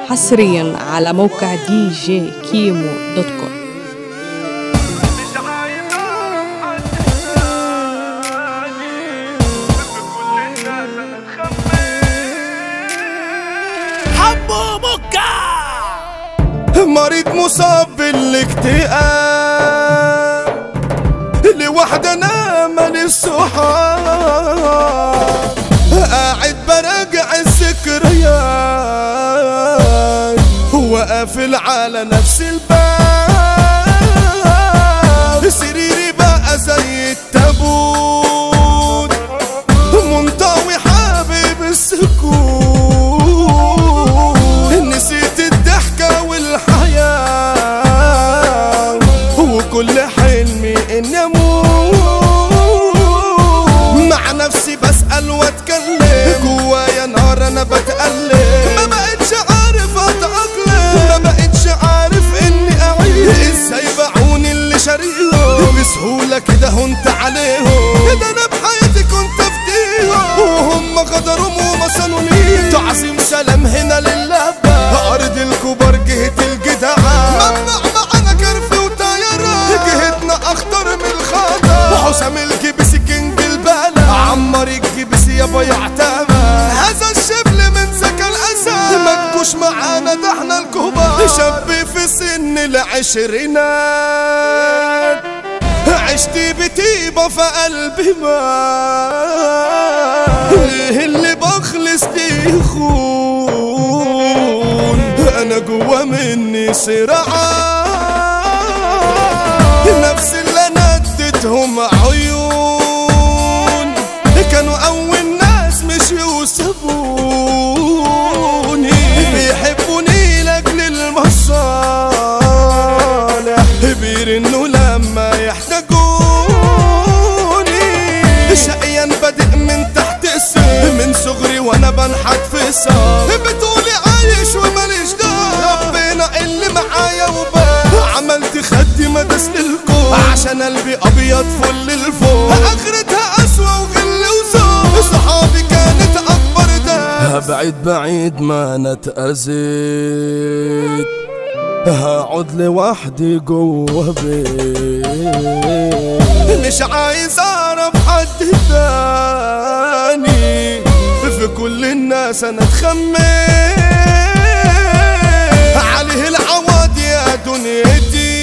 حصريا على موقع دي جي كيمو دوت كوم مش عايز أعرف بكل الناس أنا اتخميت حبو مكة مريض مصاب بالاكتئاب لوحدنا مالي الصحاب قاعد براجع الذكريات وقافل على نفس الباب سريري بقى زي التابوت منطوي حابب السكوت نسيت الضحكة والحياة وكل حلمي اني اموت مع نفسي بسأل واتكلم جوايا نار انا بتألم ما بقتش عارف اتأقلم ما بقتش عارف اني اعيش ازاي بعوني اللي شاريهم بسهولة كده هنت عليهم كده انا بحياتي كنت افديهم وهم غدروا وما صانونيش تعظيم سلام هنا لله ارض الكبار جهة الجدعان ممنوع معانا كرف وطيران جهتنا اخطر من الخطر وحسام الجبسي كينج البلد عمر الجبسي يابا يعتمد هذا الشبل من ذكى الاسد ما تجوش معانا ده احنا الكبار شاب في سن العشرينات عشت بطيبة في قلبي مات ليه اللي بخلص يخون انا جوا مني صراعات نفس اللي انا اديتهم عيون كانوا اول ناس مش يوسفوني بيحبوني لاجل المصالح بيرنوا لما يحتاجوني شقيان بادئ من تحت السن من صغري وانا بنحت في السما بتقولي عايش وماليش دار ربنا اللي معايا وبال عملت خدي مدس للكون عشان قلبي ابيض فل الفوق اخرتها اسوأ وغل وزور صحابي كانت اكبر ده بعيد بعيد ما انا اتأذيت هقعد لوحدي جوه بيت مش عايز اعرف حد تاني في كل الناس انا اتخميت عليه العواد يا دنيتي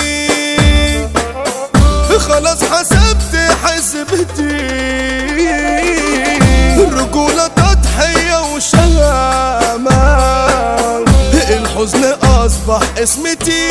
خلاص حسبت حسبتي الرجولة تضحية وشهامة الحزن أصبح اسمتي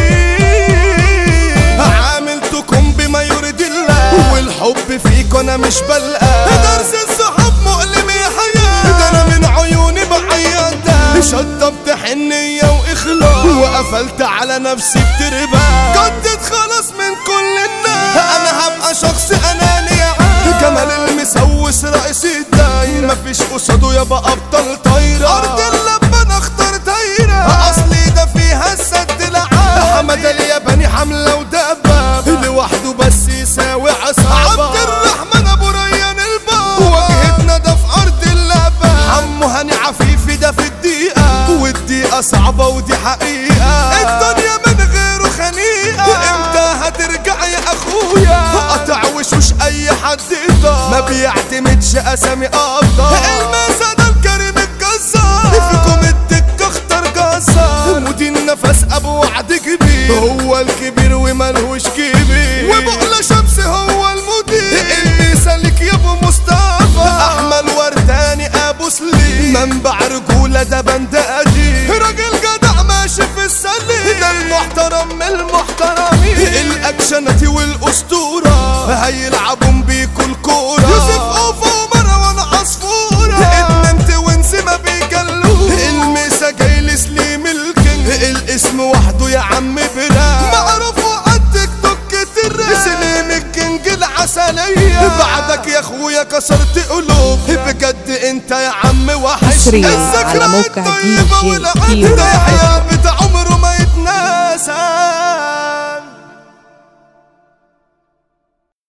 عاملتكم بما يرضي الله والحب فيك أنا مش بلقى درس الصحاب مؤلم يا حياة ده أنا من عيوني بعيط ده شطبت حنية وإخلاص وقفلت على نفسي بتربة كنت خلاص من كل الناس أنا هبقى شخص أناني يا عم كمال المسوس رئيس الدايرة مفيش قصاده يابا أبطال طايرة أرض اللبن أختار دايرة أصلي ده فيها السد العالي حمد الياباني حملة ودباب لوحده بس يساوي عصابة عبد الرحمن أبو ريان الباب واجهتنا ده في أرض اللبن حمو هاني عفيفي ده في الدقيقة والدقيقة صعبة ودي حقيقة الدنيا من غيره خنيقة امتى هترجع يا اخويا قطع وشوش اي حد يقدر ما بيعتمدش اسامي ابطال المسا ده الكريم الجزار فيكم الدكة اختار جزار مودي النفس ابو وعد كبير هو الكبير وملهوش كبير وبقلة شمس هو المدير المثالك يا ابو مصطفى احمد ورداني ابو سليم منبع رجولة ده بندقجي راجل جدع ماشي في السليم ده المحترم من المحترمين الاكشنتي والاسطورة هيلعبوا بيكوا الكورة يوسف اوفا ومروان عصفورة ادمنت وانس ما بيجلوش الميسا جاي لسليم الكينج الاسم وحده يا عم برا معروف على التيك توك ترند سليم الكينج العسلية بعدك يا اخويا كسرت قلوب بجد انت يا عم وحش حصرياً الذكرى على موقع الطيبة DJ والعطر كيمو. ده يحيى بتاع عمره ما يتناسى